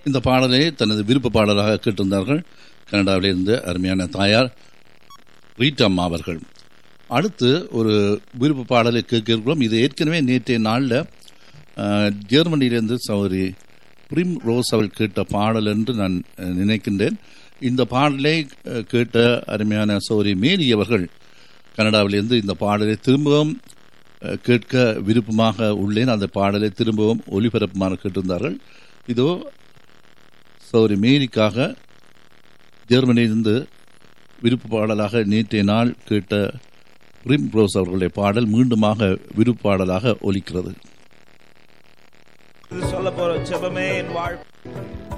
இந்த பாடலை தனது விருப்ப பாடலாக கேட்டிருந்தார்கள் கனடாவிலிருந்து அருமையான தாயார் ரீட்டம்மா அவர்கள் அடுத்து ஒரு விருப்ப பாடலை கேட்க இருக்கிறோம் இது ஏற்கனவே நேற்றைய நாளில் அஹ், ஜெர்மனியிலிருந்து சௌரி பிரிம் ரோஸ் அவள் கேட்ட பாடல் என்று நான் அஹ், நினைக்கின்றேன் இந்த பாடலை அஹ், கேட்ட அருமையான சௌரி மேரி அவர்கள் கனடாவிலிருந்து இந்த பாடலை திரும்பவும் அஹ், கேட்க விருப்பமாக உள்ளேன் அந்த பாடலை திரும்பவும் ஒளிபரப்புமாறு கேட்டிருந்தார்கள் இதோ சௌரி மேரிக்காக ஜெர்மனியிலிருந்து விருப்ப பாடலாக நேற்றைய நாள் கேட்ட பிரிம் ரோஸ் அவர்களுடைய பாடல் மீண்டுமாக விருப்ப பாடலாக ஒலிக்கிறது சொல்ல போற ஜெபமே என் வாழ்